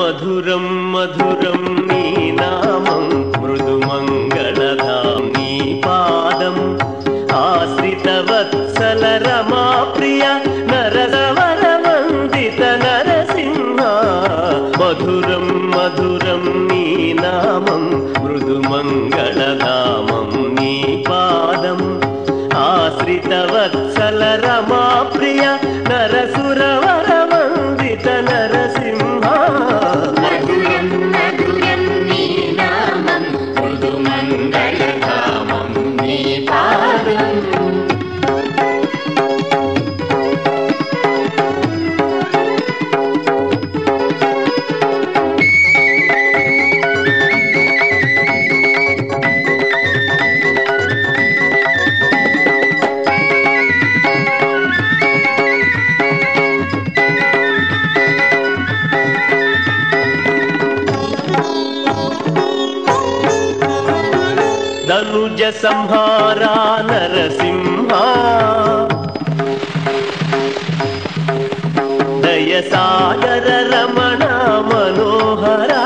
మధురం మధురం నీ నామం మృదు మంగళధాం నీ పాదం ఆశ్రిత వత్సల రమా ప్రియ నరసవర వందిత నరసింహ మధురం మధురం నీ నామం మృదు మంగళధామం నీ పాదం ఆశ్రిత వత్సల రమా ప్రియ నరసురవర వందిత నరసింహ మధురం మధురం నీ నామం మృదు మంగళధామం నీ పాదం ధనుజ సంహారా నరసింహ దయ సాగర రమణ మనోహరా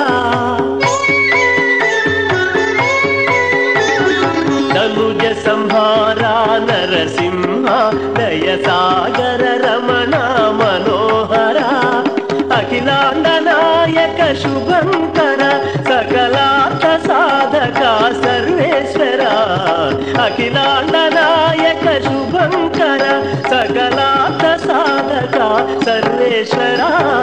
ధనుజ సంహారా నరసింహ దయ సాగర రమణ మనోహర అఖిలాండ నాయక శుభంకర సకలార్థ సాధక సర్వేశ్వర అఖిలాండ నాయక శుభంకర సకలార్థ సాధక సర్వేశ్వర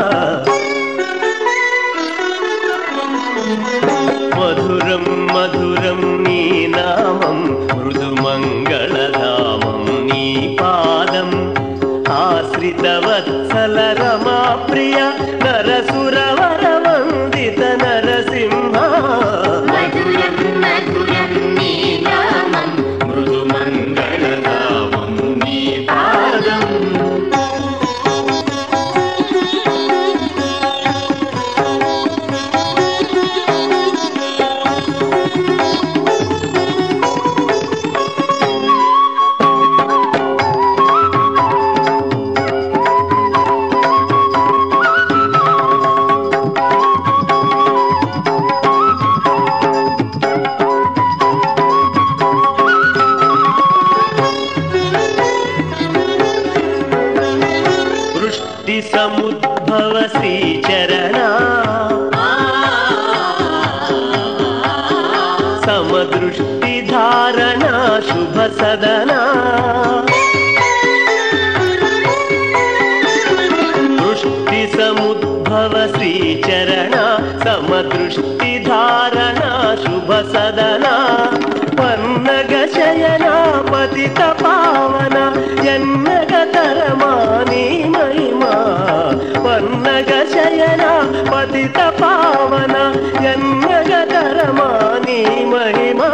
మధురం మధురం నీ నామం మృదు మంగళధామం నీ పాదం ఆశ్రిత వత్సల రమా ప్రియ నరసురవర వందిత నరసింహ మధురం మధురం నీ నామం మృదు మంగళధామం నీ పాదం వృష్టి సముద్భవ శ్రీచరణ సమదృష్టి ధారణ శుభ సదనా వృష్టి సముద్భవ శ్రీచరణ సమదృష్టి ధారణ శుభ సదనా పన్నగ శయన పతిత పావన ఎన్నగతరమాని మహిమా పన్నగ శయన పతిత పావన ఎన్నగతరమాని మహిమా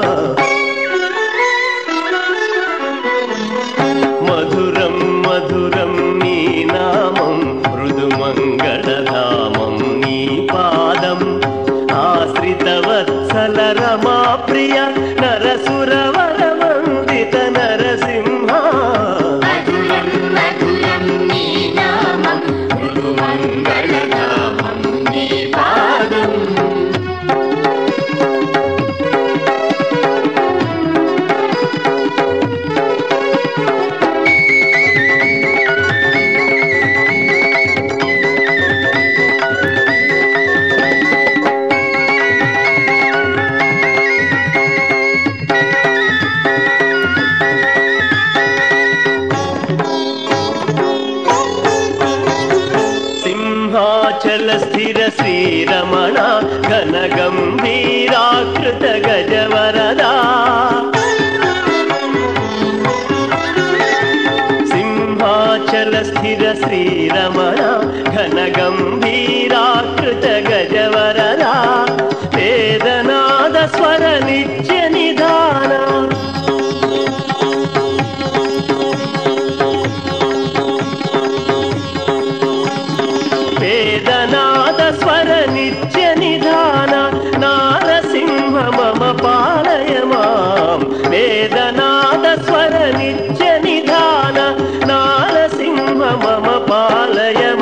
మధురం మధురం నీ నామం మృదు మంగళధామం నీ పాదం ఆశ్రిత వత్సల రమా ప్రియ నరసురవర వందిత నరసింహ మధురం మధురం నీ నామం మృదు మంగళధామం నీ పాదం సింహాచల స్థిర శ్రీరమణ ఘన గంభీరాకృత గజవరదా సింహాచల స్థిర శ్రీరమణ ఘన గంభీరాకృత గజవరదా వేదనాద స్వర నిత్య నిధాన వేదనాద స్వర నిత్య నిధాన నారసింహ మమ పాలయ మాం వేదనాద స్వర నిత్య నిధాన నారసింహ మమ పాలయ